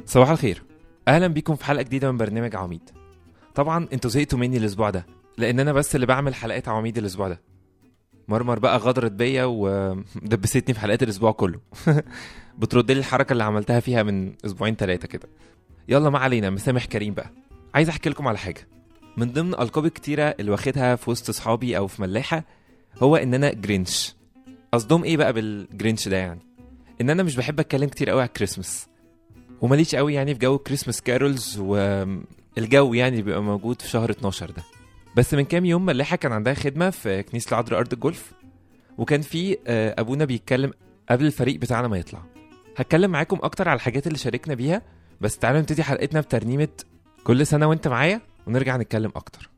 صباح الخير اهلا بيكم في حلقه جديده من برنامج عواميد طبعا انتوا زهقتوا مني الاسبوع ده لان انا بس اللي بعمل حلقات عواميد الاسبوع ده مرمر بقى غدرت بيا ودبستني في حلقات الاسبوع كله بترد لي الحركه اللي عملتها فيها من اسبوعين ثلاثه كده يلا ما علينا مسامح كريم بقى عايز احكي لكم على حاجه من ضمن القاب الكتيره اللي واخدها في وسط اصحابي او في ملاحه هو ان انا جرينش قصدهم ايه بقى بالجرينش ده يعني ان انا مش بحب اتكلم كتير قوي على الكريسماس وماليش قوي يعني في جو كريسماس كارولز والجو يعني بيبقى موجود في شهر 12 ده بس من كام يوم ملاحه كان عندها خدمه في كنيسه العذراء ارض الجولف وكان في آه، ابونا بيتكلم قبل الفريق بتاعنا ما يطلع هتكلم معاكم اكتر على الحاجات اللي شاركنا بيها بس تعالوا نبتدي حلقتنا بترنيمه كل سنه وانت معايا ونرجع نتكلم اكتر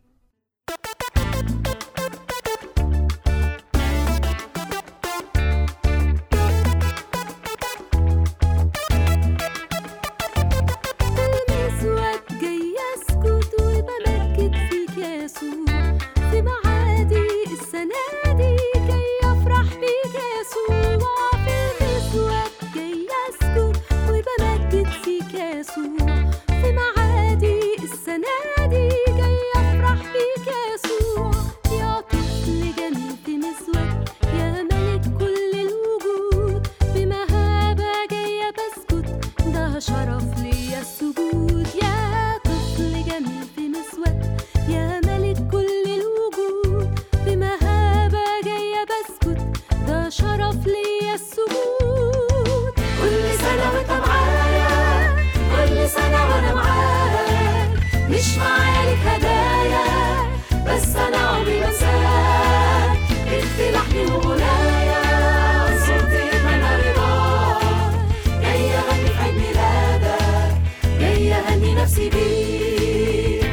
المسود جاي اسكت وبمجد فيك يا يسوع في معادي السنة دي جاي افرح بيك يا يسوع في المسود جاي اسكت وبمجد فيك يا يسوع في معادي السنة دي جاي افرح بيك يا يسوع يا طفل جميل في مسود يا ملك كل الوجود بمهابة جاية بسكت ده شرف ليا السجود يا طفل جميل في مسود يا ملك كل الوجود بمهابة جاية بسكت ده شرف ليا السجود كل سنة وانت معايا كل سنة وانا معاك مش معايا لك هدايا بس انا عمري بنساك انت لحني وغنايا صوتي يتمنى رضاك جاي اغني في عيد ميلادك جاي اهني نفسي بيك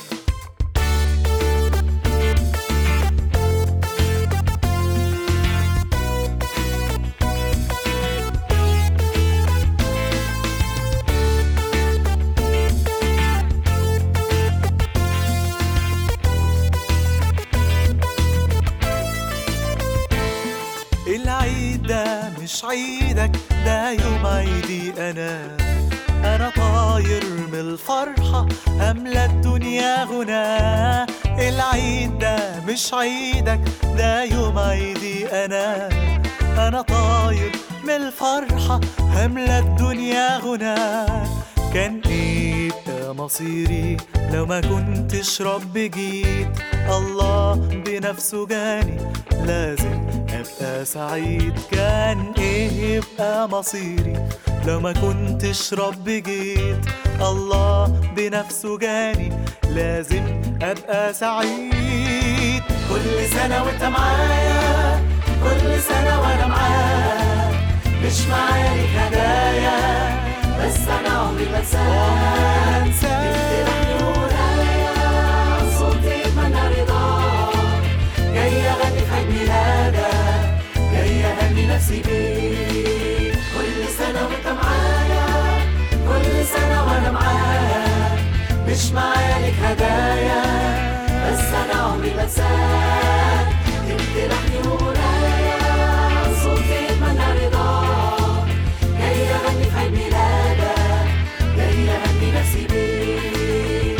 العيد ده مش عيدك ده يوم عيدي انا انا طاير من الفرحة املى الدنيا غنى العيد ده مش عيدك ده يوم عيدي انا انا طاير من الفرحة هملى الدنيا غنى كان ايه يبقى مصيري لو ما كنتش رب جيت الله بنفسه جاني لازم ابقى سعيد كان ايه يبقى مصيري لو ما كنتش رب جيت الله بنفسه جاني لازم ابقى سعيد كل سنة وانت معايا كل سنة وانا معاك مش معايا ليك هدايا بس انا عمري بنساك تفتحني ورايا صوتي يتمنى رضاك جاي اغني في عيد ميلادك جاي اهني نفسي بيك كل سنة وانت معايا كل سنة وانا معاك مش معايا ليك هدايا بس انا عمري بنساك تفتحني ورايا صوتي يتمنى رضاك جاي اغني في عيد ميلادك جاي اهني نفسي بيك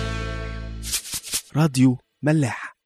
راديو ملاح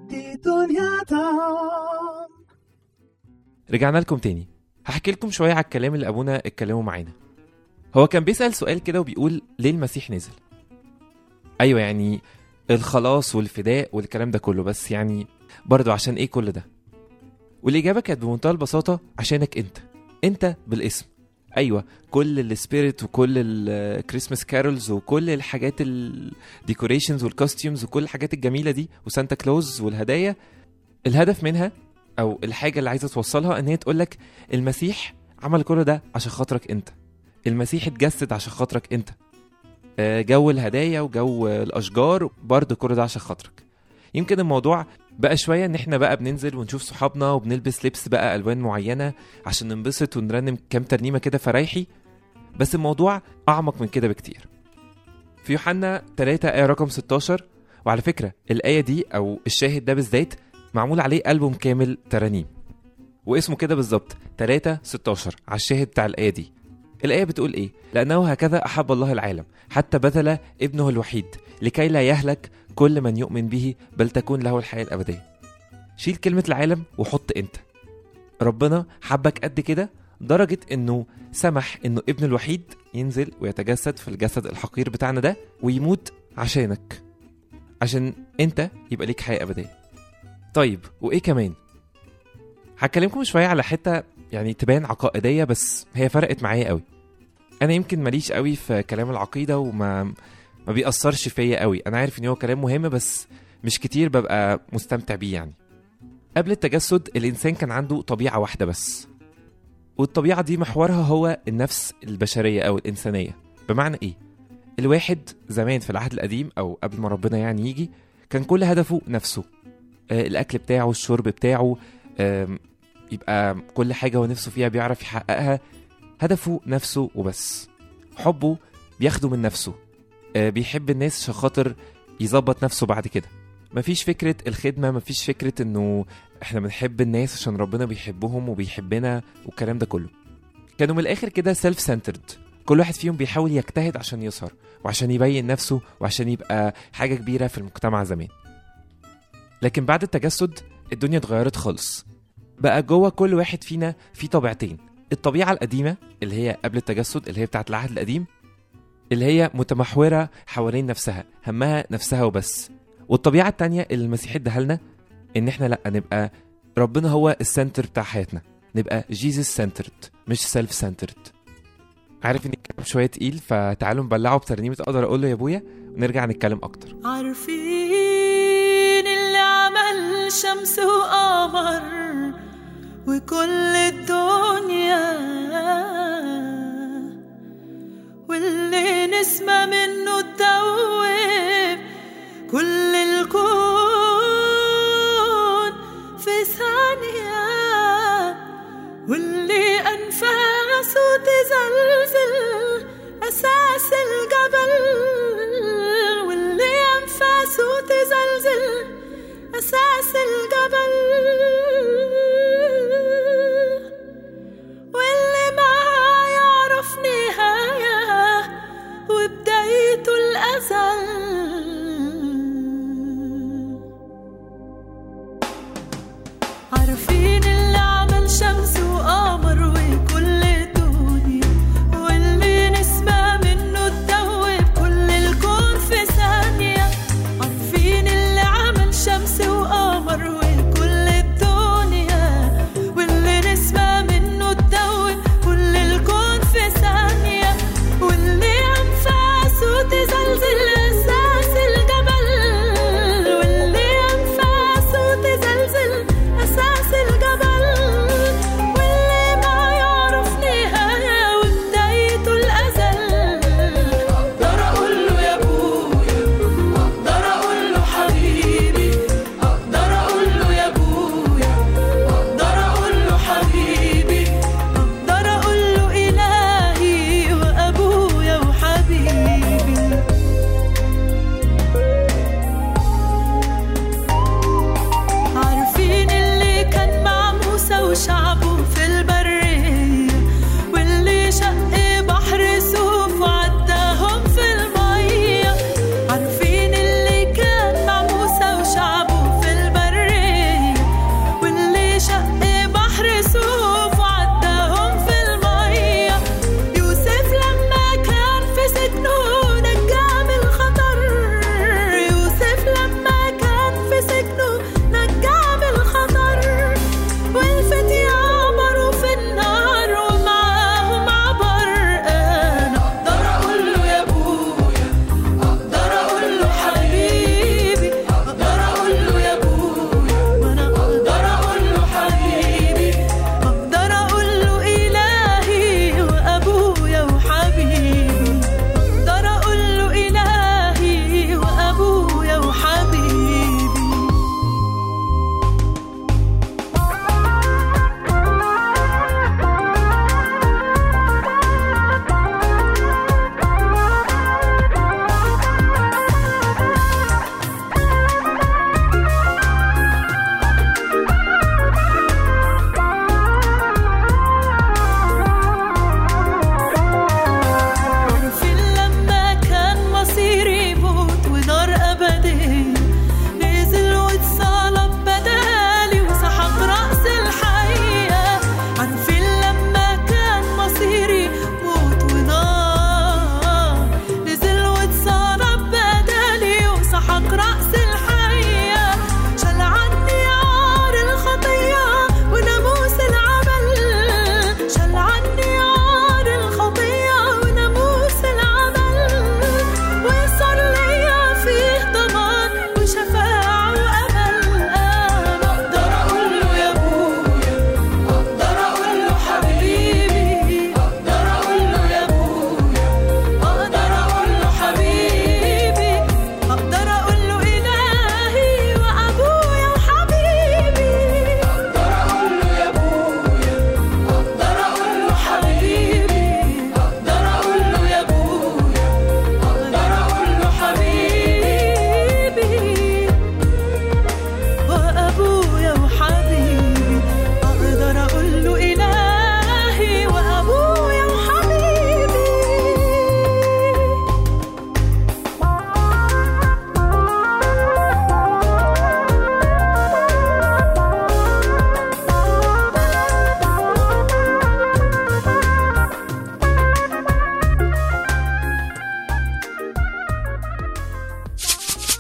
رجعنا لكم تاني هحكي لكم شوية على الكلام اللي أبونا اتكلموا معانا هو كان بيسأل سؤال كده وبيقول ليه المسيح نزل أيوة يعني الخلاص والفداء والكلام ده كله بس يعني برضو عشان إيه كل ده والإجابة كانت بمنتهى البساطة عشانك أنت أنت بالاسم أيوة كل السبيريت وكل الكريسماس كارولز وكل الحاجات الديكوريشنز والكوستيومز وكل الحاجات الجميلة دي وسانتا كلوز والهدايا الهدف منها او الحاجه اللي عايزه توصلها ان هي تقول لك المسيح عمل كل ده عشان خاطرك انت المسيح اتجسد عشان خاطرك انت آه، جو الهدايا وجو الاشجار برضه كل ده عشان خاطرك يمكن الموضوع بقى شويه ان احنا بقى بننزل ونشوف صحابنا وبنلبس لبس بقى الوان معينه عشان ننبسط ونرنم كام ترنيمه كده فرايحي بس الموضوع اعمق من كده بكتير في يوحنا 3 آية رقم 16 وعلى فكرة الآية دي أو الشاهد ده بالذات معمول عليه ألبوم كامل ترانيم واسمه كده بالظبط 3 16 على الشاهد بتاع الآية دي الآية بتقول إيه؟ لأنه هكذا أحب الله العالم حتى بذل ابنه الوحيد لكي لا يهلك كل من يؤمن به بل تكون له الحياة الأبدية شيل كلمة العالم وحط أنت ربنا حبك قد كده درجة إنه سمح إنه ابن الوحيد ينزل ويتجسد في الجسد الحقير بتاعنا ده ويموت عشانك عشان أنت يبقى ليك حياة أبدية طيب وإيه كمان؟ هكلمكم شوية على حتة يعني تبان عقائدية بس هي فرقت معايا قوي أنا يمكن ماليش قوي في كلام العقيدة وما ما بيأثرش فيا قوي أنا عارف إن هو كلام مهم بس مش كتير ببقى مستمتع بيه يعني قبل التجسد الإنسان كان عنده طبيعة واحدة بس والطبيعة دي محورها هو النفس البشرية أو الإنسانية بمعنى إيه؟ الواحد زمان في العهد القديم أو قبل ما ربنا يعني يجي كان كل هدفه نفسه آه الأكل بتاعه الشرب بتاعه آم، يبقى كل حاجة هو نفسه فيها بيعرف يحققها هدفه نفسه وبس حبه بياخده من نفسه آه، بيحب الناس عشان خاطر يظبط نفسه بعد كده مفيش فكرة الخدمة مفيش فكرة انه احنا بنحب الناس عشان ربنا بيحبهم وبيحبنا والكلام ده كله كانوا من الاخر كده سيلف سنترد كل واحد فيهم بيحاول يجتهد عشان يظهر وعشان يبين نفسه وعشان يبقى حاجة كبيرة في المجتمع زمان لكن بعد التجسد الدنيا اتغيرت خالص بقى جوه كل واحد فينا في طبيعتين الطبيعة القديمة اللي هي قبل التجسد اللي هي بتاعت العهد القديم اللي هي متمحورة حوالين نفسها همها نفسها وبس والطبيعة التانية اللي المسيح اداها لنا ان احنا لا نبقى ربنا هو السنتر بتاع حياتنا نبقى جيزس سنترد مش سيلف سنترد عارف ان الكلام شوية تقيل فتعالوا نبلعه بترنيمة اقدر اقول له يا ابويا ونرجع نتكلم اكتر عارفين اللي عمل شمس وقمر وكل الدنيا واللي نسمة منه تدوب كل الكون في ثانية واللي أنفاسه تزلزل أساس الجبل واللي أنفاسه تزلزل أساس الجبل واللي ما يعرف نهاية وبدايته الأزل عارفين اللي عمل شمس وقمر وكل الدنيا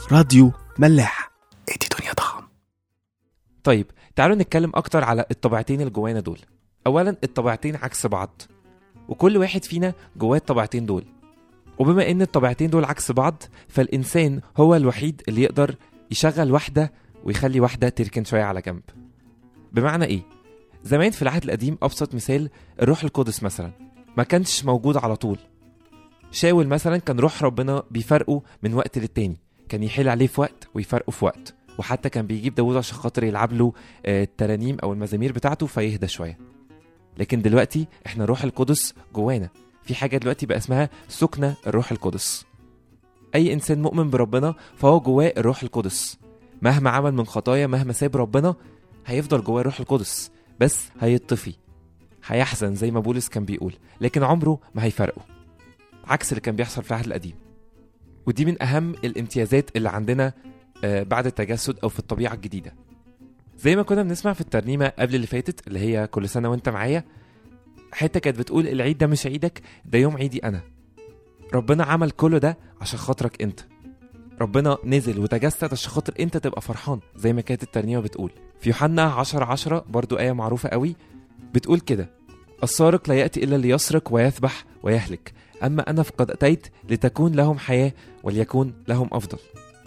راديو ملاح ادي دنيا طعم طيب تعالوا نتكلم اكتر على الطبيعتين اللي جوانا دول اولا الطبيعتين عكس بعض وكل واحد فينا جواه الطبيعتين دول وبما ان الطبيعتين دول عكس بعض فالانسان هو الوحيد اللي يقدر يشغل واحده ويخلي واحده تركن شويه على جنب بمعنى ايه زمان في العهد القديم ابسط مثال الروح القدس مثلا ما كانش موجود على طول شاول مثلا كان روح ربنا بيفرقه من وقت للتاني كان يحيل عليه في وقت ويفرقه في وقت وحتى كان بيجيب داوود عشان خاطر يلعب له آه، الترانيم او المزامير بتاعته فيهدى شويه لكن دلوقتي احنا روح القدس جوانا في حاجه دلوقتي بقى اسمها سكنه الروح القدس اي انسان مؤمن بربنا فهو جواه الروح القدس مهما عمل من خطايا مهما ساب ربنا هيفضل جواه الروح القدس بس هيطفي هيحزن زي ما بولس كان بيقول لكن عمره ما هيفرقه عكس اللي كان بيحصل في العهد القديم ودي من اهم الامتيازات اللي عندنا آه، بعد التجسد او في الطبيعه الجديده زي ما كنا بنسمع في الترنيمه قبل اللي فاتت اللي هي كل سنه وانت معايا حته كانت بتقول العيد ده مش عيدك ده يوم عيدي انا ربنا عمل كل ده عشان خاطرك انت ربنا نزل وتجسد عشان خاطر انت تبقى فرحان زي ما كانت الترنيمه بتقول في يوحنا 10 10 برضو ايه معروفه قوي بتقول كده السارق لا ياتي الا ليسرق ويذبح ويهلك اما انا فقد اتيت لتكون لهم حياه وليكون لهم افضل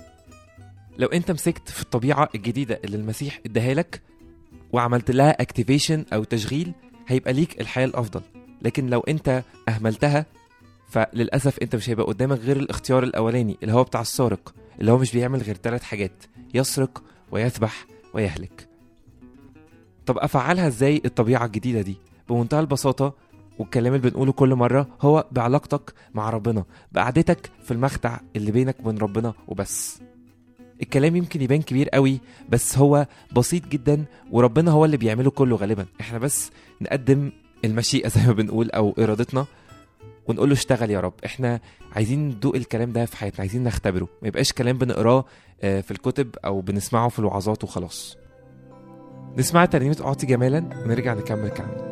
لو انت مسكت في الطبيعه الجديده اللي المسيح اداها لك وعملت لها اكتيفيشن او تشغيل هيبقى ليك الحياه الافضل لكن لو انت اهملتها فللاسف انت مش هيبقى قدامك غير الاختيار الاولاني اللي هو بتاع السارق اللي هو مش بيعمل غير ثلاث حاجات يسرق ويذبح ويهلك طب افعلها ازاي الطبيعه الجديده دي بمنتهى البساطه والكلام اللي بنقوله كل مره هو بعلاقتك مع ربنا بقعدتك في المخدع اللي بينك وبين ربنا وبس الكلام يمكن يبان كبير قوي بس هو بسيط جدا وربنا هو اللي بيعمله كله غالبا احنا بس نقدم المشيئة زي ما بنقول او ارادتنا ونقول له اشتغل يا رب احنا عايزين ندوق الكلام ده في حياتنا عايزين نختبره ما يبقاش كلام بنقراه آه، في الكتب او بنسمعه في الوعظات وخلاص نسمع ترنيمة أعطي جمالا ونرجع نكمل كلامنا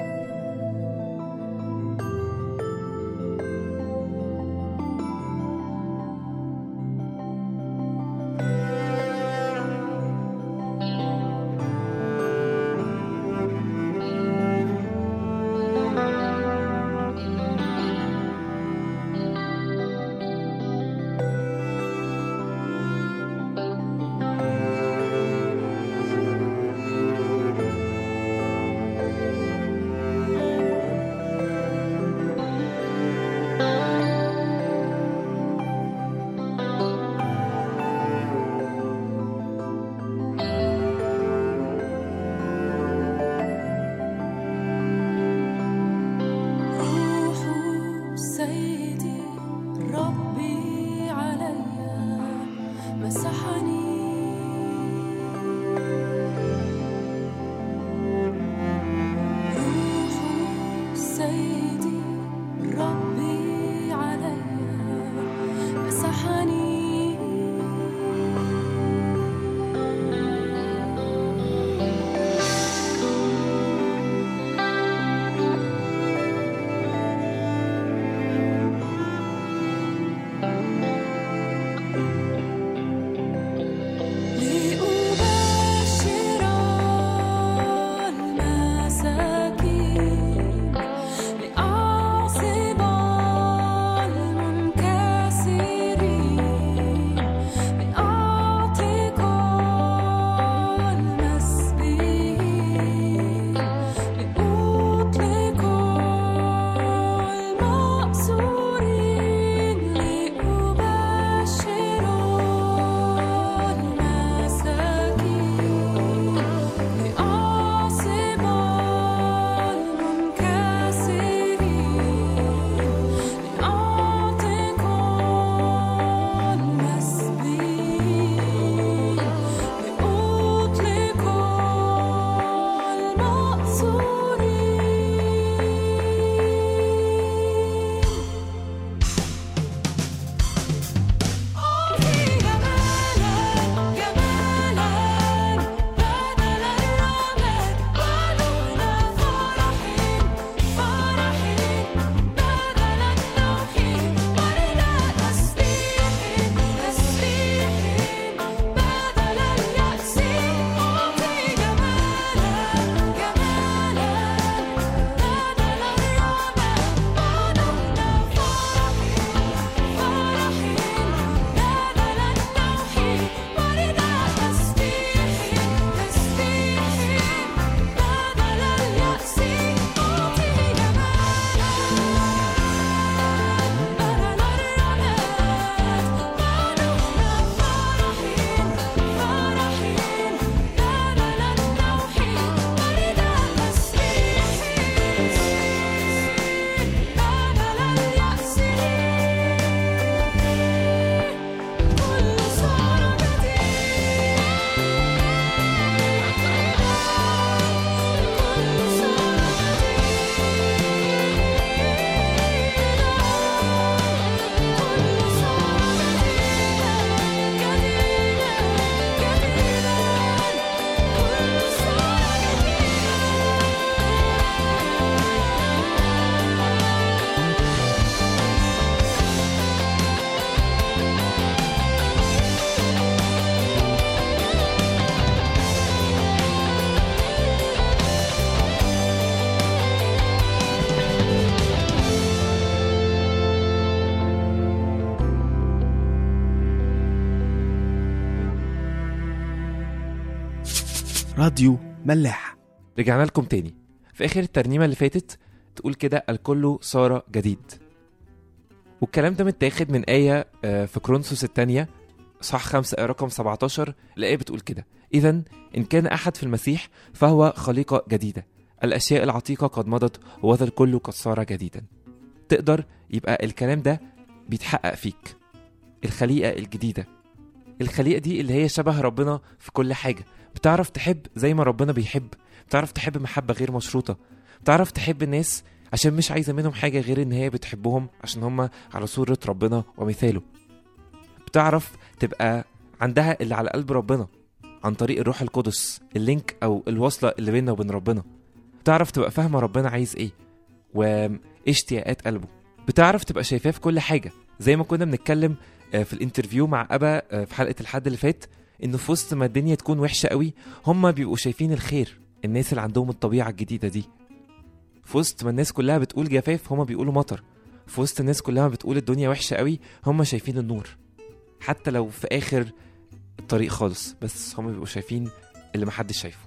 راديو ملاح رجعنا لكم تاني في اخر الترنيمه اللي فاتت تقول كده الكل صار جديد والكلام ده متاخد من آية آه، في كرونسوس الثانية صح خمسة آية رقم 17 الآية بتقول كده إذا إن كان أحد في المسيح فهو خليقة جديدة الأشياء العتيقة قد مضت وهذا الكل قد صار جديدا تقدر يبقى الكلام ده بيتحقق فيك الخليقة الجديدة الخليقة دي اللي هي شبه ربنا في كل حاجة بتعرف تحب زي ما ربنا بيحب بتعرف تحب محبة غير مشروطة بتعرف تحب الناس عشان مش عايزة منهم حاجة غير إن هي بتحبهم عشان هم على صورة ربنا ومثاله بتعرف تبقى عندها اللي على قلب ربنا عن طريق الروح القدس اللينك أو الوصلة اللي بيننا وبين ربنا بتعرف تبقى فاهمة ربنا عايز إيه وإيه اشتياقات قلبه بتعرف تبقى شايفاه في كل حاجة زي ما كنا بنتكلم آه، في الانترفيو مع أبا آه، في حلقة الحد اللي فات إنه في وسط ما الدنيا تكون وحشة قوي هم بيبقوا شايفين الخير الناس اللي عندهم الطبيعة الجديدة دي في وسط ما الناس كلها بتقول جفاف هما بيقولوا مطر في وسط الناس كلها بتقول الدنيا وحشة قوي هما شايفين النور حتى لو في آخر الطريق خالص بس هما بيبقوا شايفين اللي محدش شايفه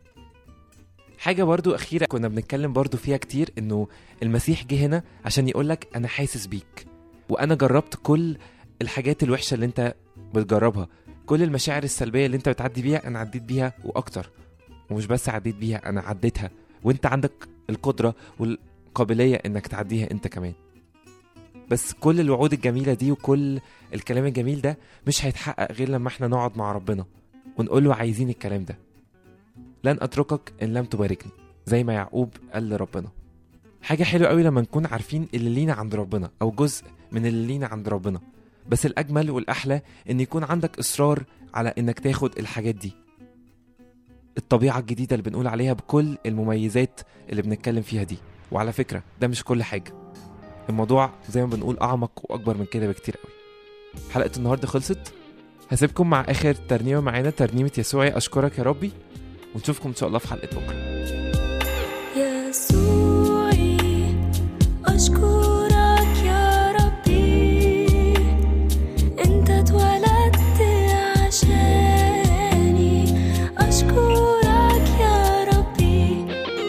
حاجة برضو أخيرة كنا بنتكلم برضو فيها كتير إنه المسيح جه هنا عشان يقولك أنا حاسس بيك وأنا جربت كل الحاجات الوحشة اللي أنت بتجربها كل المشاعر السلبية اللي أنت بتعدي بيها أنا عديت بيها وأكتر ومش بس عديت بيها أنا عديتها وأنت عندك القدرة والقابلية إنك تعديها أنت كمان بس كل الوعود الجميلة دي وكل الكلام الجميل ده مش هيتحقق غير لما احنا نقعد مع ربنا ونقول له عايزين الكلام ده لن أتركك إن لم تباركني زي ما يعقوب قال لربنا حاجة حلوة قوي لما نكون عارفين اللي لينا عند ربنا أو جزء من اللي لينا عند ربنا بس الأجمل والأحلى إن يكون عندك إصرار على إنك تاخد الحاجات دي الطبيعة الجديدة اللي بنقول عليها بكل المميزات اللي بنتكلم فيها دي وعلى فكرة ده مش كل حاجة الموضوع زي ما بنقول أعمق وأكبر من كده بكتير قوي حلقة النهاردة خلصت هسيبكم مع آخر ترنيمة معانا ترنيمة يسوعي أشكرك يا ربي ونشوفكم إن شاء الله في حلقة بكرة يسوعي أشكرك يا ربي أنت اتولدت عشاني أشكرك يا ربي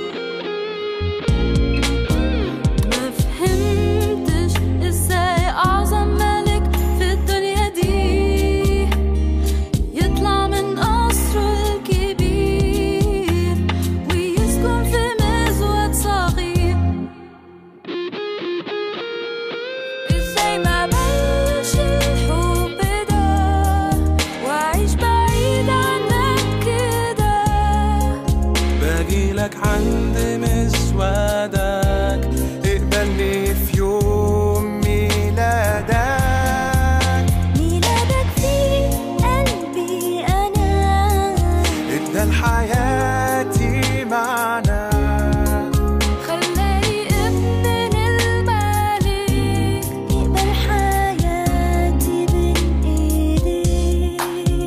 ما فهمتش إزاي أعظم ملك في الدنيا دي يطلع من قصره الكبير ويسكن في مزود صغير ازاي ما بلش الحب ده واعيش بعيد عنك كده باجيلك عند مسودك اقبلني في يوم ميلادك ميلادك في قلبي انا ادى لحياتي معنى خلاني ابن الملك يقبل حياتي بين ايديك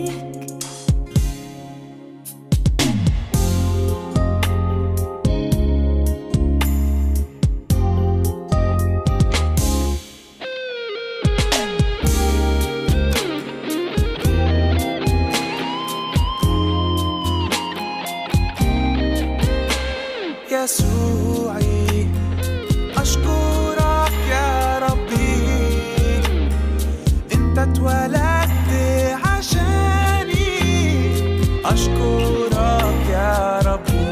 يسوعي أشكرك يا ربي أنت اتولدت عشاني أشكرك يا ربي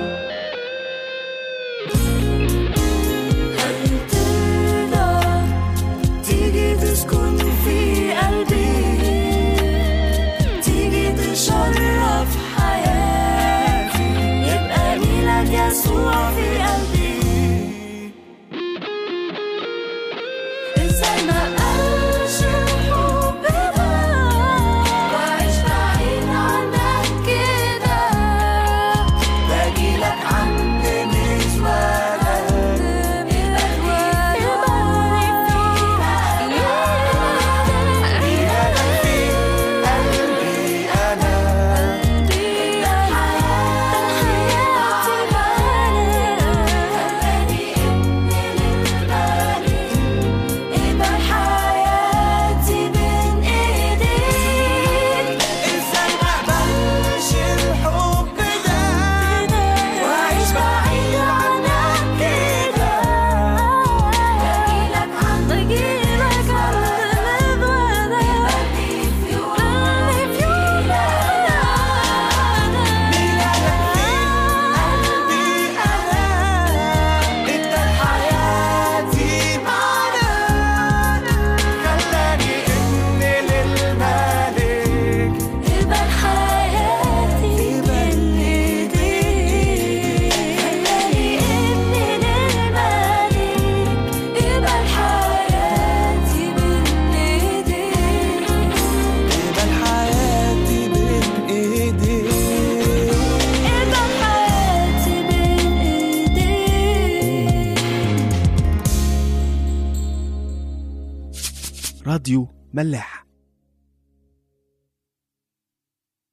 هل تقدر تيجي تسكن في قلبي تيجي تشرف حياتي يبقى ميلاد يسوع في قلبي ازاي ما قالش الحب ده واعيش بعيد عنك كده باجيلك عند مسودك ميلادك في قلبي أنا راديو ملاح